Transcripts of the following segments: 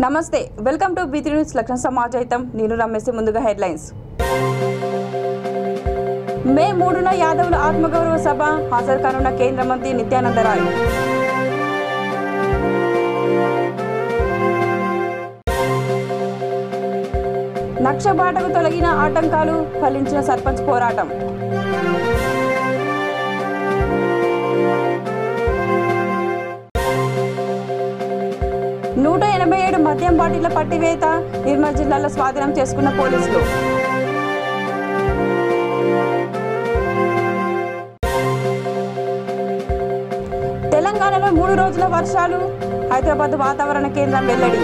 నమస్తే welcome to బీతి news లక్ష్మ సమాజాయితం నేను రమేసి ముందుగా హెడ్లైన్స్ మే మూడున యాదవుల ఆత్మగౌరవ సభ హాజరు కానున్న కేంద్ర మంత్రి నిత్యానంద రాయ్ నక్షబాటకు తొలగిన ఆటంకాలు ఫలించిన సర్పంచ్ పోరాటం నూట ఎనభై ఏడు మద్యం బాటిళ్ల పట్టివేత నిర్మల్ జిల్లాలో స్వాధీనం చేసుకున్న పోలీసులు తెలంగాణలో మూడు రోజుల వర్షాలు హైదరాబాద్ వాతావరణ కేంద్రం వెల్లడి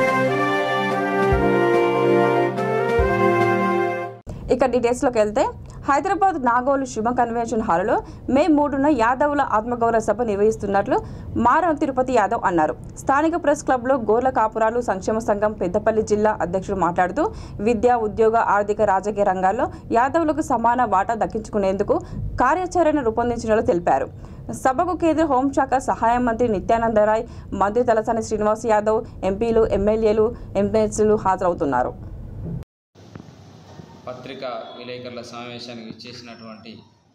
ఇక డీటెయిల్స్లోకి వెళ్తే హైదరాబాద్ నాగోలు శుభ కన్వెన్షన్ హాల్లో మే మూడున యాదవుల ఆత్మగౌరవ సభ నిర్వహిస్తున్నట్లు మారం తిరుపతి యాదవ్ అన్నారు స్థానిక ప్రెస్ క్లబ్లో గోర్ల కాపురాలు సంక్షేమ సంఘం పెద్దపల్లి జిల్లా అధ్యక్షుడు మాట్లాడుతూ విద్య ఉద్యోగ ఆర్థిక రాజకీయ రంగాల్లో యాదవులకు సమాన వాటా దక్కించుకునేందుకు కార్యాచరణ రూపొందించినట్లు తెలిపారు సభకు కేంద్ర హోంశాఖ సహాయ మంత్రి నిత్యానందరాయ్ మంత్రి తలసాని శ్రీనివాస్ యాదవ్ ఎంపీలు ఎమ్మెల్యేలు ఎంపీలు హాజరవుతున్నారు పత్రికా విలేకరుల సమావేశానికి ఇచ్చేసినటువంటి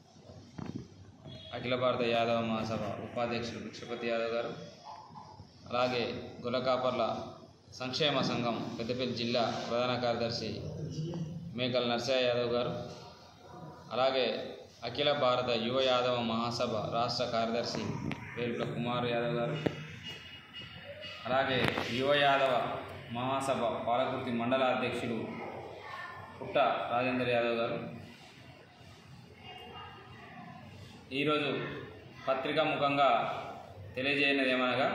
అఖిల భారత యాదవ మహాసభ ఉపాధ్యక్షుడు భిక్షపతి యాదవ్ గారు అలాగే గులకాపర్ల సంక్షేమ సంఘం పెద్దపల్లి జిల్లా ప్రధాన కార్యదర్శి మేకల నర్సయ్య యాదవ్ గారు అలాగే అఖిల భారత యువ యాదవ మహాసభ రాష్ట్ర కార్యదర్శి వేలుల కుమార్ యాదవ్ గారు అలాగే యువ యాదవ మహాసభ పాలకుర్తి మండల అధ్యక్షుడు పుట్ట రాజేందర్ యాదవ్ గారు ఈరోజు పత్రికా ముఖంగా తెలియజేయనది ఏమనగా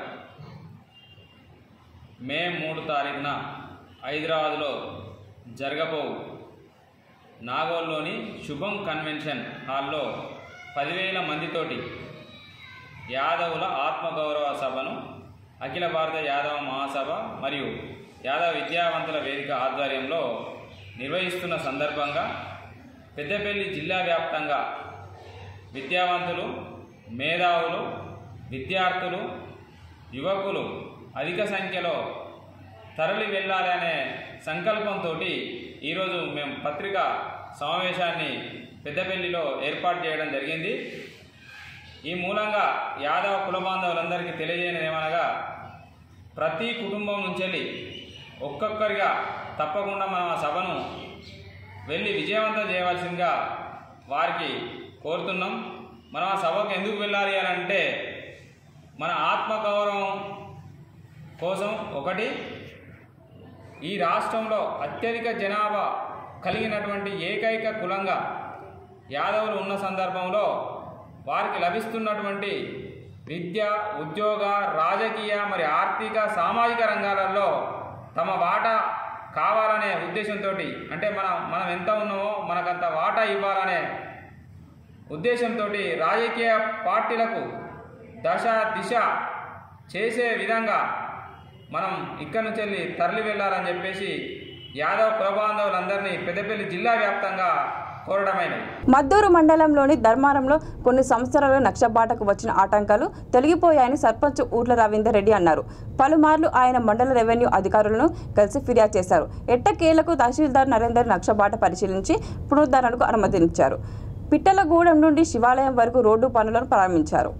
మే మూడు తారీఖున హైదరాబాద్లో జరగబోవు నాగోల్లోని శుభం కన్వెన్షన్ హాల్లో పదివేల మందితోటి యాదవుల ఆత్మగౌరవ సభను అఖిల భారత యాదవ మహాసభ మరియు యాదవ విద్యావంతుల వేదిక ఆధ్వర్యంలో నిర్వహిస్తున్న సందర్భంగా పెద్దపల్లి జిల్లా వ్యాప్తంగా విద్యావంతులు మేధావులు విద్యార్థులు యువకులు అధిక సంఖ్యలో తరలి వెళ్ళాలి అనే సంకల్పంతో ఈరోజు మేము పత్రికా సమావేశాన్ని పెద్దపల్లిలో ఏర్పాటు చేయడం జరిగింది ఈ మూలంగా యాదవ కుల బాంధవులందరికీ తెలియజేయనిది ఏమనగా ప్రతి కుటుంబం నుంచి ఒక్కొక్కరిగా తప్పకుండా మనం ఆ సభను వెళ్ళి విజయవంతం చేయవలసిందిగా వారికి కోరుతున్నాం మనం ఆ సభకు ఎందుకు వెళ్ళాలి అని అంటే మన ఆత్మగౌరవం కోసం ఒకటి ఈ రాష్ట్రంలో అత్యధిక జనాభా కలిగినటువంటి ఏకైక కులంగా యాదవులు ఉన్న సందర్భంలో వారికి లభిస్తున్నటువంటి విద్య ఉద్యోగ రాజకీయ మరి ఆర్థిక సామాజిక రంగాలలో తమ వాటా కావాలనే ఉద్దేశంతో అంటే మనం మనం ఎంత ఉన్నామో మనకంత వాటా ఇవ్వాలనే ఉద్దేశంతో రాజకీయ పార్టీలకు దశ దిశ చేసే విధంగా మనం ఇక్కడి నుంచి వెళ్ళి తరలి వెళ్ళాలని చెప్పేసి యాదవ్ కులబాంధవులందరినీ పెద్దపల్లి జిల్లా వ్యాప్తంగా కోరడమైనది మద్దూరు మండలంలోని ధర్మారంలో కొన్ని సంవత్సరాల నక్షబాటకు వచ్చిన ఆటంకాలు తొలగిపోయాయని సర్పంచ్ ఊర్ల రవీందర్ రెడ్డి అన్నారు పలుమార్లు ఆయన మండల రెవెన్యూ అధికారులను కలిసి ఫిర్యాదు చేశారు ఎట్టకేలకు తహసీల్దార్ నరేందర్ నక్షబాట పరిశీలించి పునరుద్ధరణకు అనుమతించారు పిట్టలగూడెం నుండి శివాలయం వరకు రోడ్డు పనులను ప్రారంభించారు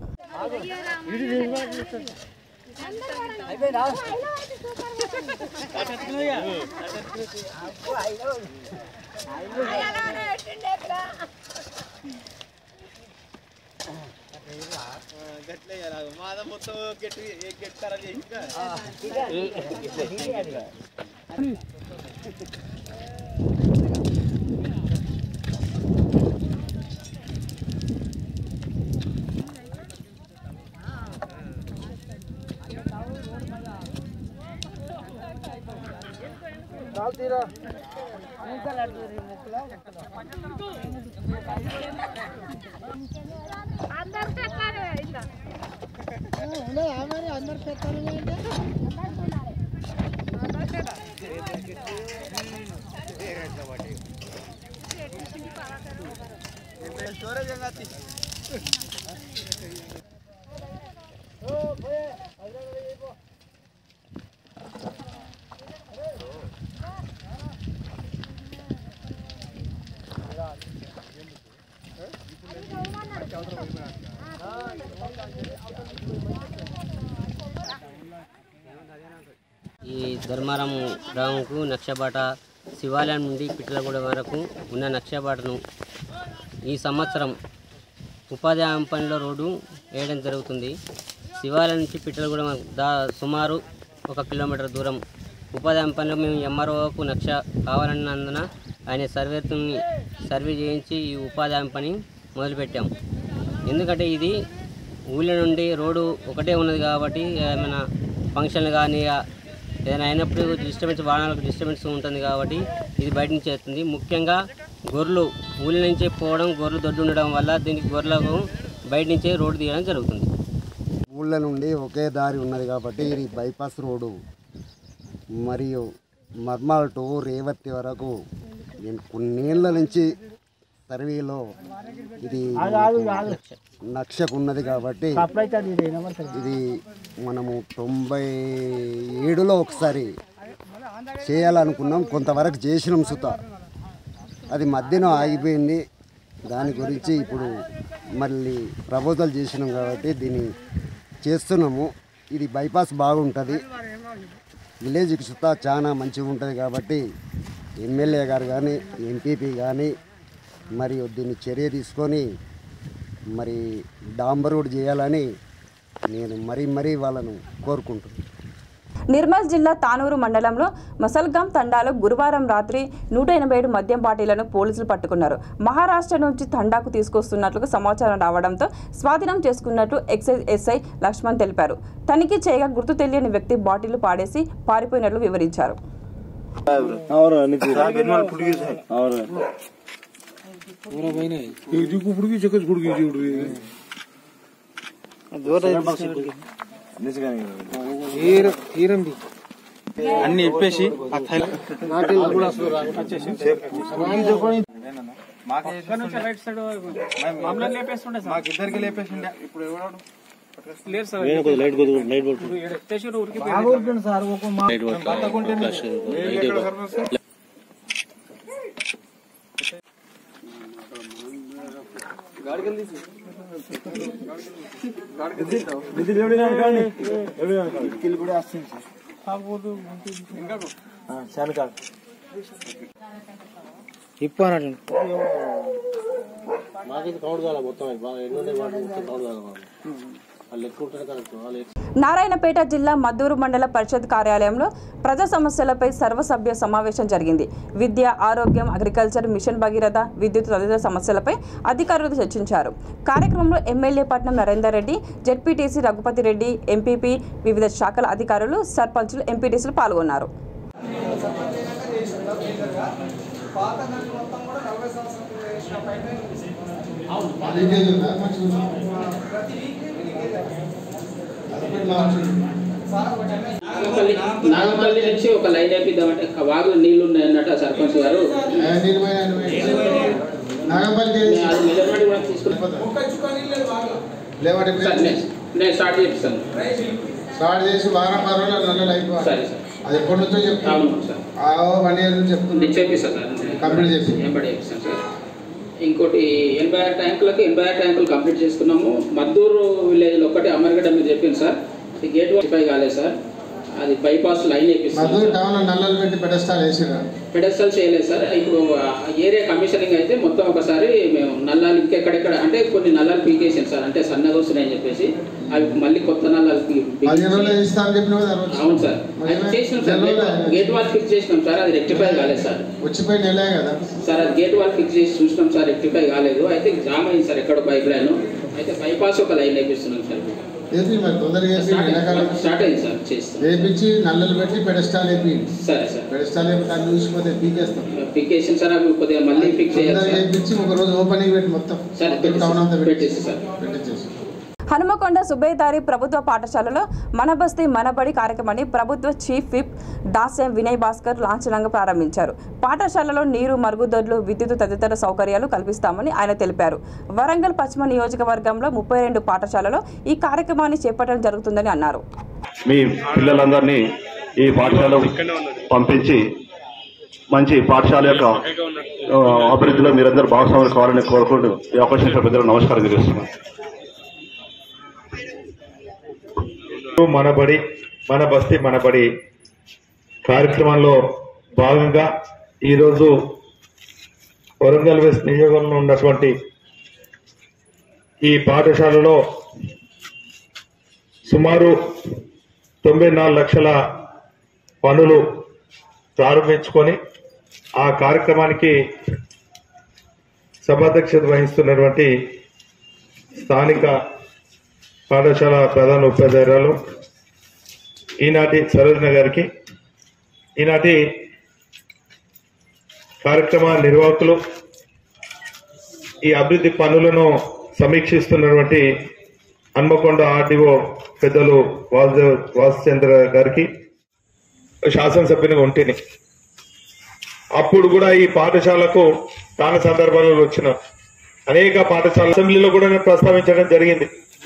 గట్లే అలాగ మాద మొత్తం గట్టి గట్టి ఖరాబ్ చేసి అందరు చెప్తారు ఇలా స్టోరేజ్ ఏం కాదు ధర్మారం గ్రామంకు నక్షబాట శివాలయం నుండి పిట్లగూడ వరకు ఉన్న నక్షబాటను ఈ సంవత్సరం ఉపాధి హామీ పనిలో రోడ్డు వేయడం జరుగుతుంది శివాలయం నుంచి పిట్టలగూడెం దా సుమారు ఒక కిలోమీటర్ దూరం ఉపాధి హామీ పనిలో మేము ఎంఆర్ఓకు నక్ష కావాలన్నందున ఆయన సర్వేని సర్వే చేయించి ఈ ఉపాధి హామీ పని మొదలుపెట్టాం ఎందుకంటే ఇది ఊళ్ళో నుండి రోడ్డు ఒకటే ఉన్నది కాబట్టి ఏమైనా ఫంక్షన్లు కానీ ఏదైనా అయినప్పుడు డిస్టర్బెన్స్ వాహనాలకు డిస్టర్బెన్స్ ఉంటుంది కాబట్టి ఇది బయట నుంచి వస్తుంది ముఖ్యంగా గొర్రెలు ఊళ్ళ నుంచి పోవడం గొర్రెలు దొడ్డు ఉండడం వల్ల దీనికి గొర్రెలకు బయట నుంచే రోడ్డు తీయడం జరుగుతుంది ఊళ్ళ నుండి ఒకే దారి ఉన్నది కాబట్టి ఇది బైపాస్ రోడ్డు మరియు మర్మాల్ టు రేవతి వరకు నేను కొన్నేళ్ళ నుంచి సర్వేలో ఇది నక్షకు ఉన్నది కాబట్టి ఇది మనము తొంభై ఏడులో ఒకసారి చేయాలనుకున్నాం కొంతవరకు చేసినాం సుత అది మధ్యన ఆగిపోయింది దాని గురించి ఇప్పుడు మళ్ళీ ప్రపోజల్ చేసినాం కాబట్టి దీన్ని చేస్తున్నాము ఇది బైపాస్ బాగుంటుంది విలేజ్కి సుతా చాలా మంచిగా ఉంటుంది కాబట్టి ఎమ్మెల్యే గారు కానీ ఎంపీపీ కానీ మరియు దీన్ని చర్య తీసుకొని మరి డాంబర్ రోడ్ చేయాలని నేను మరీ మరీ వాళ్ళను కోరుకుంటున్నాను నిర్మల్ జిల్లా తానూరు మండలంలో మసల్గాం తండాలో గురువారం రాత్రి నూట ఎనభై ఏడు మద్యం పార్టీలను పోలీసులు పట్టుకున్నారు మహారాష్ట్ర నుంచి తండాకు తీసుకొస్తున్నట్లు సమాచారం రావడంతో స్వాధీనం చేసుకున్నట్లు ఎక్సైజ్ ఎస్ఐ లక్ష్మణ్ తెలిపారు తనిఖీ చేయగా గుర్తు తెలియని వ్యక్తి బాటిల్ పాడేసి పారిపోయినట్లు వివరించారు అన్ని ఇప్పేసి ఆ థైల మాకు ఇద్దరికి లేపేసిండే ఇప్పుడు ఎవడు నారాయణపేట జిల్లా మద్దూరు మండల పరిషత్ కార్యాలయంలో ప్రజా సమస్యలపై సర్వసభ్య సమావేశం జరిగింది విద్య ఆరోగ్యం అగ్రికల్చర్ మిషన్ భగీరథ విద్యుత్ తదితర సమస్యలపై అధికారులతో చర్చించారు కార్యక్రమంలో MLA Patnam Narender Reddy ZPTC Raghupathi Reddy MPP వివిధ శాఖల అధికారులు సర్పంచులు ఎంపీటీసీలు పాల్గొన్నారు నాగపల్లి నాగపల్లి నుంచి ఒక లైన్ వేపిద్దామంటే వాగులు నీళ్లు ఉన్నాయన్నట్టు ఆ సర్పంచ్ గారు అది మెజర్మెంట్ కూడా తీసుకున్నాం సార్ నేను- నేను స్టార్ట్ చేపిస్తాను స్టార్ట్ చేసి వారం పది రోజులు నెలలు అయిపోవాలి సరే సార్ అది ఎప్పటి నుంచో చెప్తాను అవును సార్ వన్ ఇయర్ నుంచి చెప్తున్నాను నేను చేపిస్తాను సార్ కంప్లీట్ చేసి ఎంబడి చేపిస్తాను సార్ ఇంకోటి ఎనభై ఆరు ట్యాంకులకు ఎనభై ఆరు ట్యాంకులు కంప్లీట్ చేసుకున్నాము మద్దూరు విలేజ్లో ఒకటి అమర్గడ్డ మీరు చెప్పింది సార్ ఈ గేట్ పై కాలేదు సార్ అది బైపాస్ లైన్ వేపిస్తాను మధుర టౌన్ లో నల్లలు పెట్టి పెడస్టాల్ వేసిరా పెడస్టల్ చేయలేదు సార్ ఇప్పుడు ఆ ఏరియా కమిషనింగ్ అయితే మొత్తం ఒకసారి మేము నల్లాలు ఇంకెక్కడెక్కడ అంటే కొన్ని నల్లాలు పీకేసాం సార్ అంటే సన్నగా వస్తున్నాయని చెప్పేసి అవి మళ్ళీ కొత్త నల్లాలు పీ- పదిహేను రోజులు పీకేసి- ఇస్తా అని చెప్పిన కదా ఆ రోజు. అవును సార్ మరి అది చేసినాం sir general gate valve- gate valve fix చేసినాం సార్ అది రెక్టిఫై కాలేదు సార్ వచ్చిపోయి నెలే కదా సార్ అది గేట్ వాల్ ఫిక్స్ చేసి చూసినాం సార్ రెక్టిఫై కాలేదు అయితే జామ్ అయింది సార్ ఎక్కడ పైప్ లైన్ అయితే బైపాస్ ఒక లైన్ వేపిస్తున్నాం సార్ ఏపీ మరి తొందరగా వేపి ఎండాకాలం స్టార్ట్ అయింది సార్ చేస్తాం వేపించి నల్లలు పెట్టి పెడస్టాల్ వేపి సరే సార్ పెడస్టాల్ వేపి దాన్ని చూసిపోతే పీకేస్తాం ఫిక్సేషన్ సార్ అవి కొద్దిగా మళ్ళీ ఫిక్స్ చేయాలి తొందరగా సార్ వేపించి ఒక రోజు ఓపెనింగ్ పెట్టి మొత్తం సరే మొత్తం టౌన్ అంతా పెట్టి పెట్టేసి సార్ పెట్టించేసి హనుమకొండ సుబేదారి ప్రభుత్వ పాఠశాలలో మన బస్తీ మనబడి కార్యక్రమాన్ని ప్రభుత్వ చీఫ్ విప్ దాస్యం వినయ్ భాస్కర్ లాంఛనంగా ప్రారంభించారు పాఠశాలలో నీరు మరుగుదొడ్లు విద్యుత్ తదితర సౌకర్యాలు కల్పిస్తామని ఆయన తెలిపారు వరంగల్ పశ్చిమ నియోజకవర్గంలో ముప్పై రెండు పాఠశాలలో ఈ కార్యక్రమాన్ని చేపట్టడం జరుగుతుందని అన్నారు మీ పిల్లలందరినీ ఈ పాఠశాల పంపించి మంచి పాఠశాల యొక్క ఆ, అభివృద్ధిలో మీరందరూ భాగస్వాములు కావాలని కోరుకుంటూ ఈ అవకాశం ఇచ్చిన పెద్దలకు నమస్కారం తెలియజేస్తున్నాను మన బడి మన బస్తీ మన బడి కార్యక్రమంలో భాగంగా ఈరోజు వరంగల్ వెస్ట్ నియోజకవర్గంలో ఉన్నటువంటి ఈ పాఠశాలలో సుమారు తొంభై నాలుగు లక్షల పనులు ప్రారంభించుకొని ఆ కార్యక్రమానికి సభాధ్యక్షత వహిస్తున్నటువంటి స్థానిక పాఠశాల ప్రధాన ఉపాధ్యాయురాలు ఈనాటి సరోజన గారికి ఈనాటి కార్యక్రమ నిర్వాహకులు ఈ అభివృద్ధి పనులను సమీక్షిస్తున్నటువంటి హన్మకొండ ఆర్డీఓ పెద్దలు వాసుదేవ్ వాసుచంద్ర గారికి శాసనసభ్యునిగా ఉంటేనే అప్పుడు కూడా ఈ పాఠశాలకు చాలా సందర్భాలలో వచ్చిన అనేక పాఠశాల అసెంబ్లీలో కూడా నేను ప్రస్తావించడం జరిగింది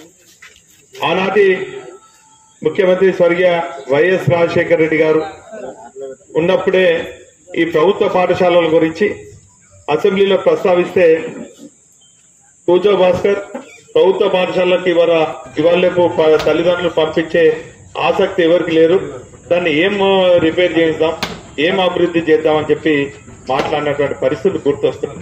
ఆనాటి ముఖ్యమంత్రి స్వర్గీయ వైఎస్ రాజశేఖర రెడ్డి గారు ఉన్నప్పుడే ఈ ప్రభుత్వ పాఠశాలల గురించి అసెంబ్లీలో ప్రస్తావిస్తే పూజా భాస్కర్ ప్రభుత్వ పాఠశాలలకు ఇవాళ ఇవాళ రేపు ప- తల్లిదండ్రులు పంపించే ఆసక్తి ఎవరికి లేదు దాన్ని ఏం రిపేర్ చేద్దాం ఏం అభివృద్ధి చేద్దామని చెప్పి మాట్లాడినటువంటి పరిస్థితులు గుర్తొస్తున్నాయి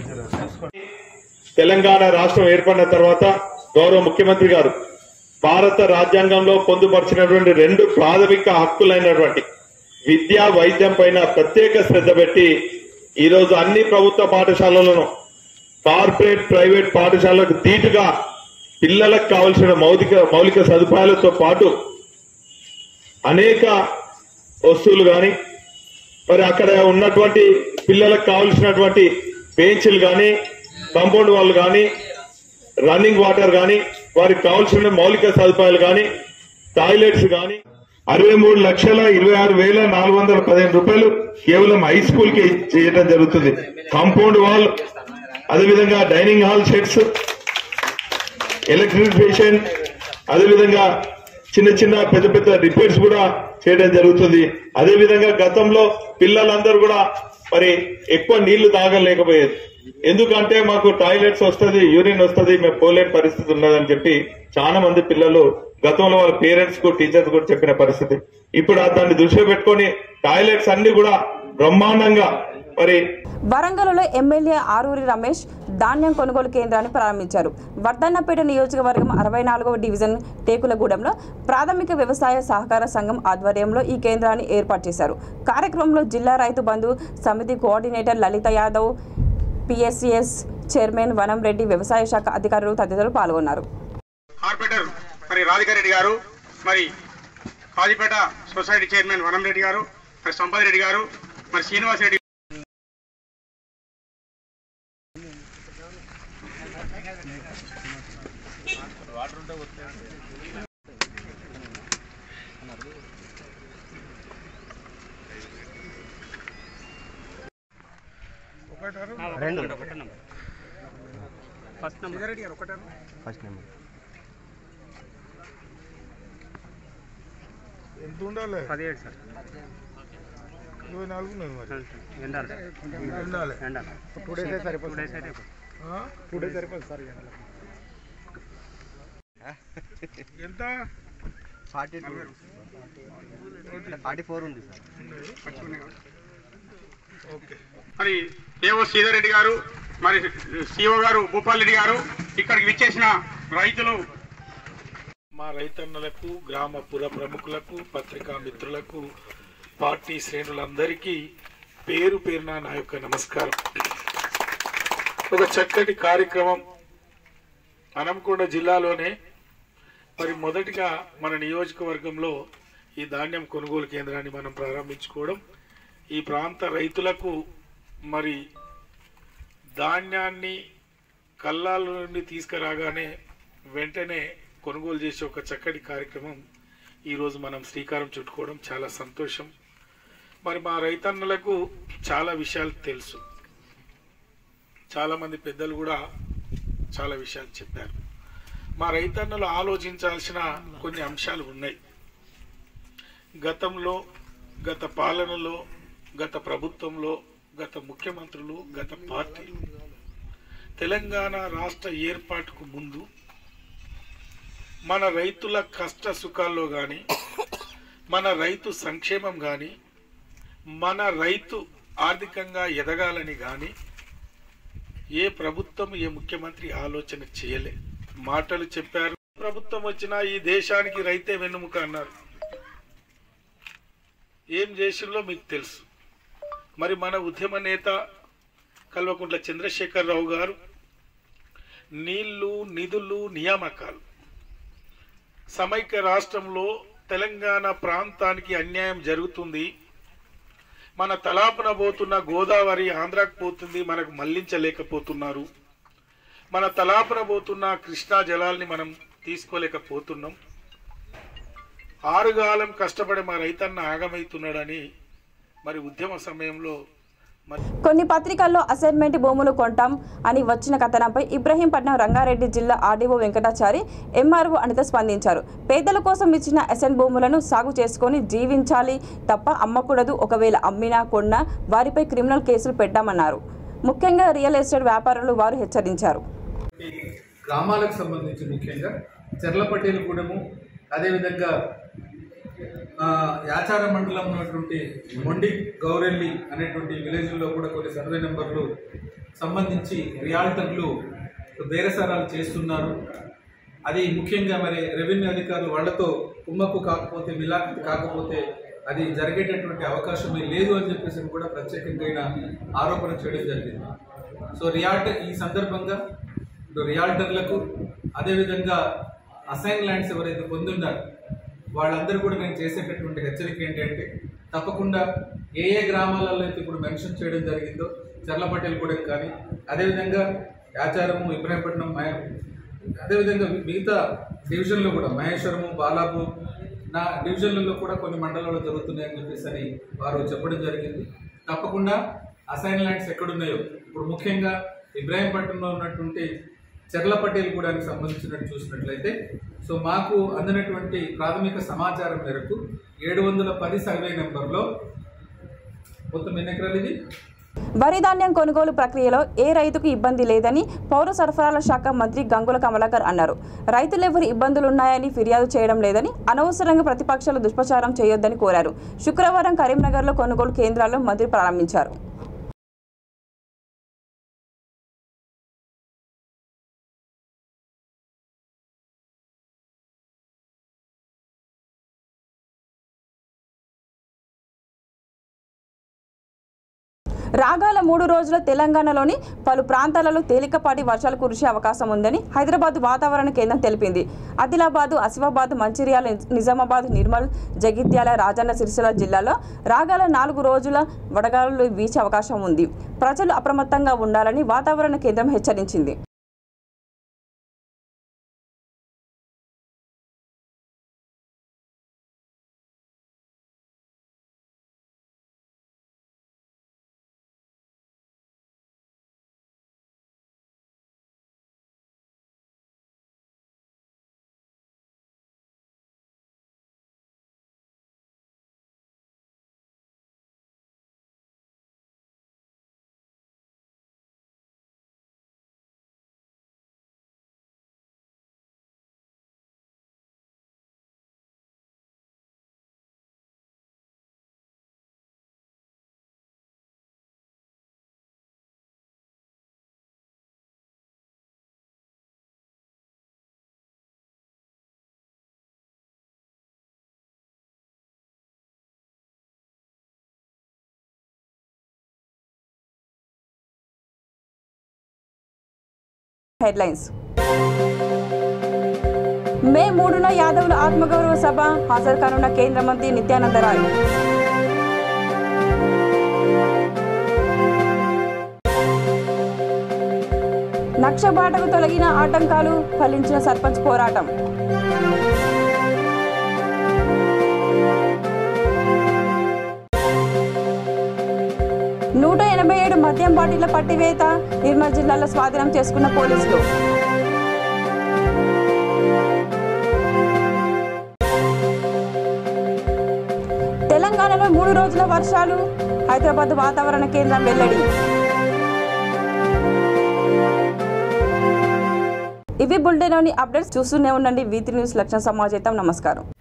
తెలంగాణ రాష్ట్రం ఏర్పడిన తర్వాత గౌరవ ముఖ్యమంత్రి గారు భారత రాజ్యాంగంలో పొందుపరిచినటువంటి రెండు ప్రాథమిక హక్కులైనటువంటి విద్య వైద్యం పైన ప్రత్యేక శ్రద్ధ పెట్టి ఈరోజు అన్ని ప్రభుత్వ పాఠశాలలను కార్పొరేట్ ప్రైవేట్ పాఠశాలకు ధీటుగా పిల్లలకు కావలసిన మౌలిక మౌలిక సదుపాయాలతో పాటు అనేక వస్తువులు కానీ మరి అక్కడ ఉన్నటువంటి పిల్లలకు కావలసినటువంటి బెంచ్లు కానీ కాంపౌండ్ వాళ్ళు కానీ రన్నింగ్ వాటర్ కానీ వారికి కావాల్సిన మౌలిక సదుపాయాలు కానీ టాయిలెట్స్ కానీ అరవై మూడు లక్షల ఇరవై ఆరు వేల నాలుగు వందల పదిహేను రూపాయలు కేవలం హై స్కూల్ కి చేయడం జరుగుతుంది కాంపౌండ్ వాల్ అదేవిధంగా డైనింగ్ హాల్ షెడ్స్ ఎలక్ట్రిఫికేషన్ అదేవిధంగా చిన్న చిన్న పెద్ద పెద్ద రిపేర్స్ కూడా చేయడం జరుగుతుంది అదేవిధంగా గతంలో పిల్లలందరూ కూడా మరి ఎక్కువ నీళ్లు తాగలేకపోయేది ఎందుకంటే మాకు టాయిలెట్స్ వస్తుంది యూరిన్ వస్తుంది మేము పోలేని పరిస్థితి ఉన్నదని చెప్పి చాలా మంది పిల్లలు గతంలో వాళ్ళ పేరెంట్స్ కు టీచర్స్ కూడా చెప్పిన పరిస్థితి ఇప్పుడు ఆ దాన్ని దృష్టిలో పెట్టుకొని టాయిలెట్స్ అన్ని కూడా బ్రహ్మాండంగా మరి వరంగల్లో ఎమ్మెల్యే ఆరూరి రమేష్ ధాన్యం కొనుగోలు కేంద్రాన్ని ప్రారంభించారు వర్ధన్నపేట నియోజకవర్గం అరవై నాలుగవ డివిజన్ టేకులగూడెంలో ప్రాథమిక వ్యవసాయ సహకార సంఘం ఆధ్వర్యంలో ఈ కేంద్రాన్ని ఏర్పాటు చేశారు కార్యక్రమంలో జిల్లా Rythu Bandhu Samithi coordinator Lalitha Yadav PSCS chairman Vanam Reddy వ్యవసాయ శాఖ అధికారులు తదితరులు పాల్గొన్నారు కార్పొరేటర్ మరి రాధికారెడ్డి గారు మరి కాజీపేట సొసైటీ చైర్మన్ వనం రెడ్డి గారు మరి సంపత్ రెడ్డి గారు మరి శ్రీనివాస్ రెడ్డి రెండు ఫస్ట్ నెంబర్ రెడ్డి గారు ఒకటారు ఫస్ట్ నెంబర్ ఎంత ఉండాలి పదిహేడు సార్ ఇరవై నాలుగు ఉన్నది మరి ఎండాలి ఉండాలి ఎండాలి టూ డేస్ అయితే సరిపోతుంది టూ డేస్ అయితే టూ డేస్ సరిపోతుంది సార్ ఎంత ఫార్టీ టూ ఫార్టీ ఫోర్ ఉంది సార్ ఓకే మరి ఏవో శ్రీధర్ రెడ్డి గారు మరి సిఓ గారు భూపాల్ రెడ్డి గారు ఇక్కడికి విచ్చేసిన రైతులు మా రైతన్నలకు గ్రామ పుర ప్రముఖులకు పత్రికా మిత్రులకు పార్టీ శ్రేణులందరికీ పేరు పేరున నా యొక్క నమస్కారం ఒక చక్కటి కార్యక్రమం అనంకొండ జిల్లాలోనే మరి మొదటిగా మన నియోజకవర్గంలో ఈ ధాన్యం కొనుగోలు కేంద్రాన్ని మనం ప్రారంభించుకోవడం ఈ ప్రాంత రైతులకు మరి ధాన్యాన్ని కల్లాల నుండి తీసుకురాగానే వెంటనే కొనుగోలు చేసే ఒక చక్కటి కార్యక్రమం ఈరోజు మనం శ్రీకారం చుట్టుకోవడం చాలా సంతోషం మరి మా రైతన్నలకు చాలా విషయాలు తెలుసు చాలామంది పెద్దలు కూడా చాలా విషయాలు చెప్పారు మా రైతన్నలు ఆలోచించాల్సిన కొన్ని అంశాలు ఉన్నాయి గతంలో గత పాలనలో గత ప్రభుత్వంలో గత ముఖ్యమంత్రులు గత పార్టీలు తెలంగాణ రాష్ట్ర ఏర్పాటుకు ముందు మన రైతుల కష్ట సుఖాల్లో కానీ మన రైతు సంక్షేమం కానీ మన రైతు ఆర్థికంగా ఎదగాలని కానీ ఏ ప్రభుత్వం ఏ ముఖ్యమంత్రి ఆలోచన చేయలే మాటలు చెప్పారు ప్రభుత్వం వచ్చినా ఈ దేశానికి రైతే వెన్నుముక అన్నారు ఏం చేసిందో మీకు తెలుసు మరి మన ఉద్యమ నేత కల్వకుంట్ల చంద్రశేఖరరావు గారు నీళ్లు నిధులు నియామకాలు సమైక్య రాష్ట్రంలో తెలంగాణ ప్రాంతానికి అన్యాయం జరుగుతుంది మన తలాపున పోతున్న గోదావరి ఆంధ్రాకు పోతుంది మనకు మళ్లించలేకపోతున్నారు మన తలాపున పోతున్న కృష్ణా జలాల్ని మనం తీసుకోలేకపోతున్నాం ఆరుగాలం కష్టపడి మా రైతన్న ఆగమవుతున్నాడని మరి ఉద్యమ సమయంలో కొన్ని పత్రికల్లో అసైన్మెంట్ భూములు కొంటాం అని వచ్చిన కథనంపై ఇబ్రహీంపట్నం రంగారెడ్డి జిల్లా ఆర్డీఓ వెంకటాచారి ఎంఆర్ఓ అనిత స్పందించారు పేదల కోసం ఇచ్చిన అసైన్ భూములను సాగు చేసుకొని జీవించాలి తప్ప అమ్మకూడదు ఒకవేళ అమ్మినా కొన్నా వారిపై క్రిమినల్ కేసులు పెట్టామన్నారు ముఖ్యంగా రియల్ ఎస్టేట్ వ్యాపారులు వారు హెచ్చరించారు గ్రామాలకు సంబంధించి ముఖ్యంగా చెర్లపట్టేలగూడెము అదేవిధంగా ఆ, యాచార మండలం ఉన్నటువంటి మొండి గౌరెల్లి అనేటువంటి విలేజ్లో కూడా కొన్ని సర్వే నెంబర్లు సంబంధించి రియాల్టర్లు బేరసారాలు చేస్తున్నారు అది ముఖ్యంగా మరి రెవెన్యూ అధికారులు వాళ్లతో కుమ్మక్కు కాకపోతే మిలాఖత్ కాకపోతే అది జరిగేటటువంటి అవకాశమే లేదు అని చెప్పేసి కూడా ప్రత్యేకంగా ఆయన ఆరోపణ చేయడం జరిగింది సో రియాల్టర్ ఈ సందర్భంగా ఇప్పుడు రియాల్టర్లకు అదేవిధంగా అసైన్ ల్యాండ్స్ ఎవరైతే పొందున్నారో వాళ్ళందరూ కూడా నేను చేసేటటువంటి హెచ్చరిక ఏంటంటే తప్పకుండా ఏ ఏ గ్రామాలలో అయితే ఇప్పుడు మెన్షన్ చేయడం జరిగిందో చర్లపట్టెలు కూడా కానీ అదేవిధంగా యాచారము ఇబ్రాహీంపట్నం మహే అదేవిధంగా మిగతా డివిజన్లో కూడా మహేశ్వరము బాలాపూర్ నా డివిజన్లలో కూడా కొన్ని మండలాల్లో జరుగుతున్నాయని చెప్పేసి అని వారు చెప్పడం జరిగింది తప్పకుండా అసైన్ ల్యాండ్స్ ఎక్కడున్నాయో ఇప్పుడు ముఖ్యంగా ఇబ్రాహీంపట్నంలో ఉన్నటువంటి చెర్లపట్టేలు కూడా సంబంధించినట్టు చూసినట్లయితే సో మాకు అందినటువంటి ప్రాథమిక సమాచారం మేరకు ఏడు వందల పది సర్వే నెంబర్లో మొత్తం ఎన్ని ఎకరాలు ఇది వరి ధాన్యం కొనుగోలు ప్రక్రియలో ఏ రైతుకు ఇబ్బంది లేదని పౌర సరఫరాల శాఖ మంత్రి గంగుల కమలాకర్ అన్నారు రైతులెవరు ఇబ్బందులున్నాయని ఫిర్యాదు చేయడం లేదని అనవసరంగా ప్రతిపక్షాలు దుష్ప్రచారం చేయొద్దని కోరారు శుక్రవారం కరీంనగర్లో కొనుగోలు కేంద్రాల్లో మంత్రి ప్రారంభించారు రాగాల మూడు రోజుల తెలంగాణలోని పలు ప్రాంతాలలో తేలికపాటి వర్షాలు కురిసే అవకాశం ఉందని హైదరాబాద్ వాతావరణ కేంద్రం తెలిపింది ఆదిలాబాద్ ఆసిఫాబాద్ మంచిర్యాల నిజామాబాద్ నిర్మల్ జగిత్యాల రాజన్న సిరిసిల్ల జిల్లాలో రాగాల నాలుగు రోజుల వడగాలులు వీచే అవకాశం ఉంది ప్రజలు అప్రమత్తంగా ఉండాలని వాతావరణ కేంద్రం హెచ్చరించింది హెడ్లైన్స్ మే మూడున యాదవుల ఆత్మగౌరవ సభ హాజరు కానున్న కేంద్ర మంత్రి నిత్యానంద రాయ్ నక్షబాటకు తొలగిన ఆటంకాలు ఫలించిన సర్పంచ్ పోరాటం నూట ఎనభై ఏడు మద్యం బాటిళ్ల పట్టివేత నిర్మల్ జిల్లాలో స్వాధీనం చేసుకున్న పోలీసులు తెలంగాణలో మూడు రోజుల వర్షాలు హైదరాబాద్ వాతావరణ కేంద్రం వెల్లడి ఇవి బుల్డెన్లోని అప్డేట్స్ చూస్తూనే ఉండండి వీతి న్యూస్ లక్షణ సమాజేతం నమస్కారం